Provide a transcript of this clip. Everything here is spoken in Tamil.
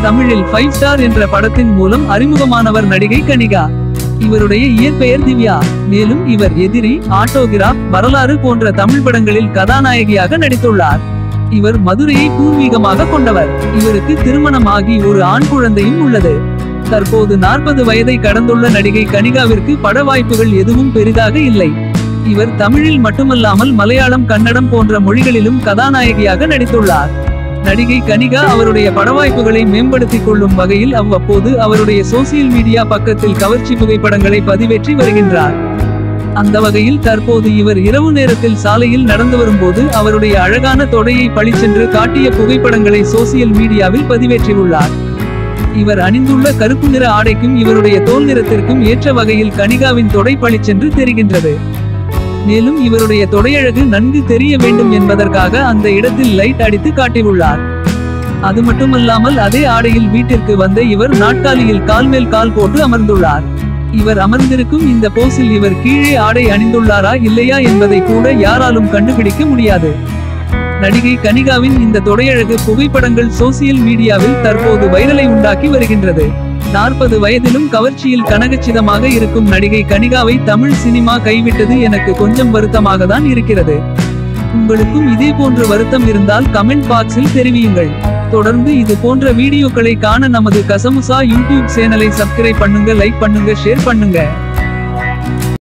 தமிழில் ஃபைவ் ஸ்டார் என்ற படத்தின் மூலம் அறிமுகமானவர் நடிகை கனிகா இவருடைய இயற்பெயர் திவ்யா மேலும் இவர் எதிரி ஆட்டோகிராப் வரலாறு போன்ற தமிழ் படங்களில் கதாநாயகியாக நடித்துள்ளார் இவர் மதுரையை பூர்வீகமாக கொண்டவர் இவருக்கு திருமணமாகி ஒரு ஆண் குழந்தையும் உள்ளது தற்போது நாற்பது வயதை கடந்துள்ள நடிகை கனிகாவிற்கு பட வாய்ப்புகள் எதுவும் பெரிதாக இல்லை இவர் தமிழில் மட்டுமல்லாமல் மலையாளம் கன்னடம் போன்ற மொழிகளிலும் கதாநாயகியாக நடித்துள்ளார் நடிகை கனிகா அவருடைய படவாய்ப்புகளை மேம்படுத்திக் கொள்ளும் வகையில் அவ்வப்போது அவருடைய சோசியல் மீடியா பக்கத்தில் கவர்ச்சி புகைப்படங்களை பதிவேற்றி வருகின்றார் அந்த வகையில் தற்போது இவர் இரவு நேரத்தில் சாலையில் நடந்து வரும்போது அவருடைய அழகான தொடையை பளிச்சென்று காட்டிய புகைப்படங்களை சோசியல் மீடியாவில் பதிவேற்றியுள்ளார் இவர் அணிந்துள்ள கருப்பு நிற ஆடைக்கும் இவருடைய தோல் நிறத்திற்கும் ஏற்ற வகையில் கனிகாவின் தொடை பளிச்சென்று தெரிகின்றது மேலும் இவருடைய தொடையழகு நன்கு தெரிய வேண்டும் என்பதற்காக அந்த இடத்தில் லைட் அடித்து காட்டியுள்ளார் அது மட்டுமல்லாமல் அதே ஆடையில் வீட்டிற்கு வந்த இவர் நாட்காலியில் கால் மேல் கால் போட்டு அமர்ந்துள்ளார் இவர் அமர்ந்திருக்கும் இந்த போஸில் இவர் கீழே ஆடை அணிந்துள்ளாரா இல்லையா என்பதை கூட யாராலும் கண்டுபிடிக்க முடியாது நடிகை கனிகாவின் இந்த தொடையழகு புகைப்படங்கள் சோசியல் மீடியாவில் தற்போது வைரலை உண்டாக்கி வருகின்றது நாற்பது வயதிலும் கவர்ச்சியில் கனகச்சிதமாக இருக்கும் நடிகை கனிகாவை தமிழ் சினிமா கைவிட்டது எனக்கு கொஞ்சம் வருத்தமாக தான் இருக்கிறது உங்களுக்கும் இதே போன்ற வருத்தம் இருந்தால் கமெண்ட் பாக்ஸில் தெரிவியுங்கள் தொடர்ந்து இது போன்ற வீடியோக்களை காண நமது கசமுசா யூடியூப் சேனலை சப்ஸ்கிரைப் பண்ணுங்க லைக் பண்ணுங்க ஷேர் பண்ணுங்க